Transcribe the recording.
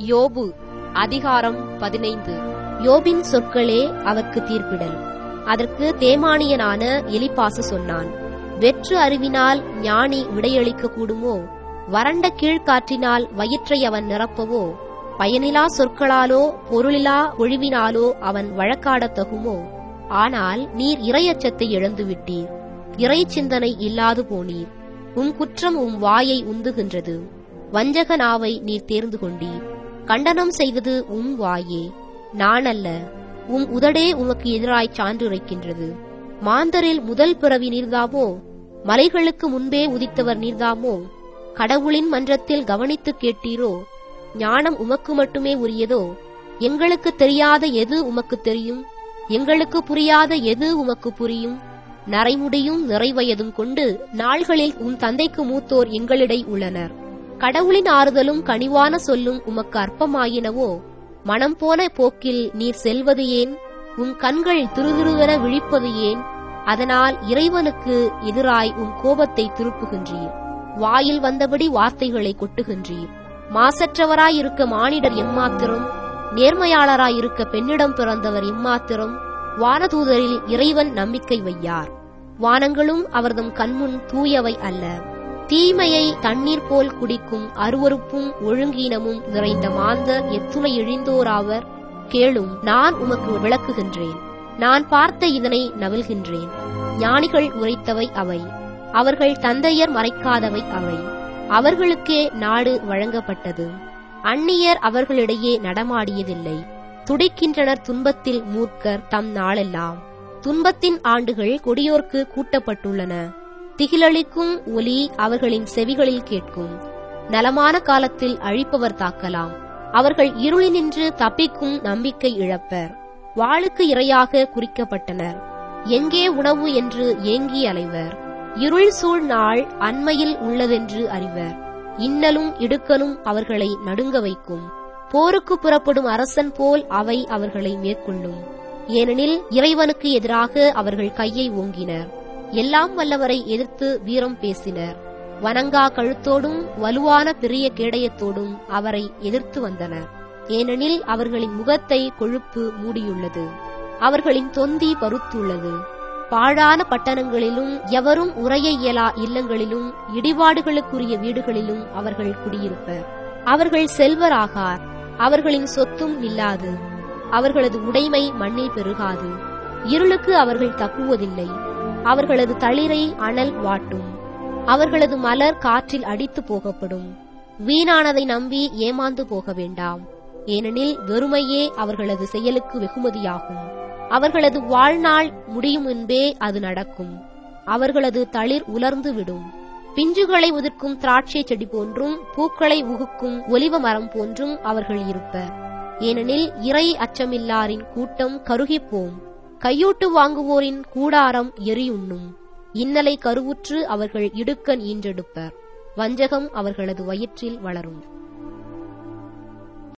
யோபு அதிகாரம் பதினைந்து யோபின் சொற்களே அவர்க்கு தீர்ப்பிடல் அதற்கு தேமானியனான எலிப்பாசு சொன்னான் வெற்று அறிவினால் ஞானி விடையளிக்க கூடுமோ வறண்ட கீழ்காற்றினால் வயிற்றை அவன் நிரப்பவோ பயனிலா சொற்களாலோ பொருளிலா ஒழிவினாலோ அவன் வழக்காடத் தகுமோ ஆனால் நீர் இறையச்சத்தை இழந்துவிட்டீர் இறை சிந்தனை இல்லாது போனீர் உம் குற்றம் உம் வாயை உந்துகின்றது வஞ்சக நாவை நீர் தேர்ந்து கொண்டீர் கண்டனம் செய்வது உம் வாயே நானல்ல உம் உதடே உமக்கு எதிராய் சான்றுரைக்கின்றது மாந்தரில் முதல் பிறவி நீர்தாமோ மலைகளுக்கு முன்பே உதித்தவர் நீர்தாமோ கடவுளின் மன்றத்தில் கவனித்துக் கேட்டீரோ ஞானம் உமக்கு மட்டுமே உரியதோ எங்களுக்கு தெரியாத எது உமக்கு தெரியும் எங்களுக்கு புரியாத எது உமக்கு புரியும் நரைமுடியும் நிறைவயதும் கொண்டு நாள்களில் உம் தந்தைக்கு மூத்தோர் எங்களிடை உள்ளனர் கடவுளின் ஆறுதலும் கனிவான சொல்லும் உமக்கு அற்பமாயினவோ மனம் போன போக்கில் நீர் செல்வது ஏன் உம் கண்கள் துருதுருவென விழிப்பது ஏன் அதனால் இறைவனுக்கு எதிராய் உம் கோபத்தை திருப்புகின்றீர் வாயில் வந்தபடி வார்த்தைகளை கொட்டுகின்றீர் மாசற்றவராயிருக்க மானிடர் எம்மாத்திரம் நேர்மையாளராயிருக்க பெண்ணிடம் பிறந்தவர் எம்மாத்திரம் வானதூதரில் இறைவன் நம்பிக்கை வையார் வானங்களும் அவர்தம் கண்முன் தூயவை அல்ல தீமையை தண்ணீர் போல் குடிக்கும் அருவருப்பும் ஒழுங்கீனமும் நிறைந்த மாந்தர் எத்துணை இழிந்தோராவர் கேளும் நான் உமக்கு விளக்குகின்றேன் நான் பார்த்த இதனை நவில்கின்றேன் ஞானிகள் உரைத்தவை அவை அவர்கள் தந்தையர் மறைக்காதவை அவை அவர்களுக்கே நாடு வழங்கப்பட்டது அந்நியர் அவர்களிடையே நடமாடியதில்லை துடிக்கின்றனர் துன்பத்தில் மூர்க்கர் தம் நாளெல்லாம் துன்பத்தின் ஆண்டுகள் கொடியோர்க்கு கூட்டப்பட்டுள்ளன திகிலளிக்கும் ஒலி அவர்களின் செவிகளில் கேட்கும் நலமான காலத்தில் அழிப்பவர் தாக்கலாம் அவர்கள் இருளினின்று தப்பிக்கும் நம்பிக்கை இழப்பர் வாளுக்கு இரையாக குறிக்கப்பட்டனர் எங்கே உணவு என்று ஏங்கி அலைவர் இருள் சூழ் நாள் அண்மையில் உள்ளதென்று அறிவர் இன்னலும் இடுக்கலும் அவர்களை நடுங்க வைக்கும் போருக்கு புறப்படும் அரசன் போல் அவை அவர்களை மேற்கொள்ளும் ஏனெனில் இறைவனுக்கு எதிராக அவர்கள் கையை ஓங்கினர் எல்லாம் வல்லவரை எதிர்த்து வீரம் பேசினர் வனங்கா கழுத்தோடும் வலுவான பெரிய கேடயத்தோடும் அவரை எதிர்த்து வந்தனர் ஏனெனில் அவர்களின் முகத்தை கொழுப்பு மூடியுள்ளது அவர்களின் தொந்தி பருத்துள்ளது பாழான பட்டணங்களிலும் எவரும் உரைய இயலா இல்லங்களிலும் இடிபாடுகளுக்குரிய வீடுகளிலும் அவர்கள் குடியிருப்பர் அவர்கள் செல்வராகார் அவர்களின் சொத்தும் நில்லாது அவர்களது உடைமை மண்ணில் பெருகாது இருளுக்கு அவர்கள் தப்புவதில்லை அவர்களது தளிரை அனல் வாட்டும் அவர்களது மலர் காற்றில் அடித்து போகப்படும் வீணானதை நம்பி ஏமாந்து போக வேண்டாம் ஏனெனில் வெறுமையே அவர்களது செயலுக்கு வெகுமதியாகும் அவர்களது வாழ்நாள் முடியும் முன்பே அது நடக்கும் அவர்களது தளிர் உலர்ந்து விடும் பிஞ்சுகளை உதிர்க்கும் திராட்சை செடி போன்றும் பூக்களை உகுக்கும் ஒலிவ மரம் போன்றும் அவர்கள் இருப்பர் ஏனெனில் இறை அச்சமில்லாரின் கூட்டம் கருகிப்போம் கையூட்டு வாங்குவோரின் கூடாரம் எரியுண்ணும் இன்னலை கருவுற்று அவர்கள் இடுக்கன் ஈன்றெடுப்பர் வஞ்சகம் அவர்களது வயிற்றில் வளரும்